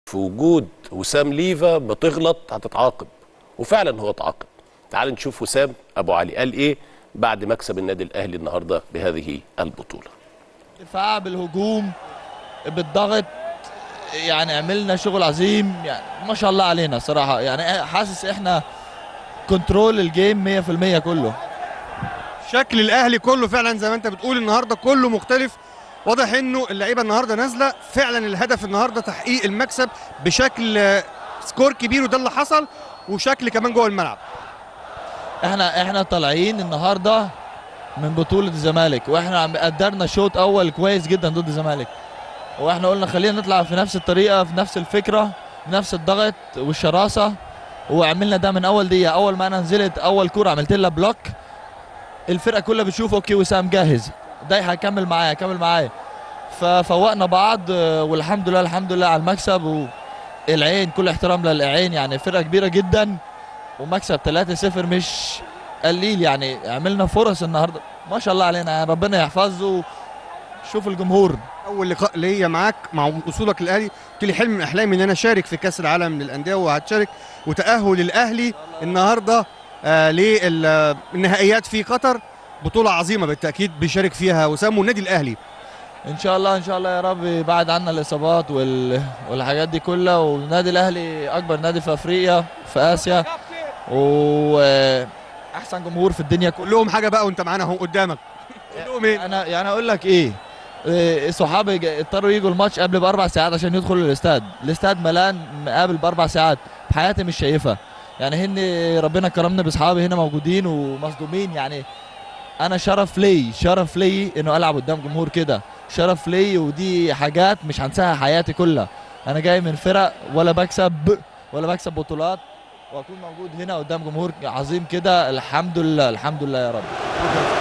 في وجود وسام ليفا بتغلط هتتعاقب وفعلا هو اتعاقب تعال نشوف وسام ابو علي قال ايه بعد مكسب النادي الاهلي النهارده بهذه البطوله دفاع بالهجوم بالضغط يعني عملنا شغل عظيم يعني ما شاء الله علينا صراحة يعني حاسس احنا كنترول الجيم 100% كله شكل الاهلي كله فعلا زي ما انت بتقول النهارده كله مختلف واضح انه اللعيبه النهارده نازله فعلا الهدف النهارده تحقيق المكسب بشكل آه، سكور كبير وده اللي حصل وشكل كمان جوه الملعب احنا احنا طالعين النهارده من بطولة الزمالك واحنا عم قدرنا شوط اول كويس جدا ضد الزمالك واحنا قلنا خلينا نطلع في نفس الطريقة في نفس الفكرة بنفس الضغط والشراسة وعملنا ده من اول دقيقة اول ما انا نزلت اول كورة عملت لها بلوك الفرقة كلها بتشوف اوكي وسام جاهز ده هيكمل معايا كمل معايا ففوقنا بعض آه، والحمد لله الحمد لله على المكسب والعين كل احترام للعين يعني فرقة كبيرة جدا ومكسب 3-0 مش قليل يعني عملنا فرص النهارده ما شاء الله علينا يعني ربنا يحفظه شوف الجمهور اول لقاء ليا معاك مع وصولك للاهلي قلت لي حلم من احلامي ان انا اشارك في كاس العالم للانديه وهتشارك وتاهل الاهلي النهارده آه للنهائيات في قطر بطوله عظيمه بالتاكيد بيشارك فيها وسام والنادي الاهلي ان شاء الله ان شاء الله يا رب يبعد عنا الاصابات وال... والحاجات دي كلها والنادي الاهلي اكبر نادي في افريقيا في اسيا واحسن جمهور في الدنيا كلها قول لهم حاجه بقى وانت معانا اهو قدامك قول لهم ايه انا يعني اقول لك ايه إيه، صحابي جا- اضطروا يجوا الماتش قبل باربع ساعات عشان يدخلوا الاستاد الاستاد ملان قبل باربع ساعات في حياتي مش شايفها يعني هن ربنا كرمنا باصحابي هنا موجودين ومصدومين يعني انا شرف لي شرف لي انه العب قدام جمهور كده شرف لي ودي حاجات مش هنساها حياتي كلها انا جاي من فرق ولا بكسب ولا بكسب بطولات واكون موجود هنا قدام جمهور عظيم كده الحمد لله الحمد لله يا رب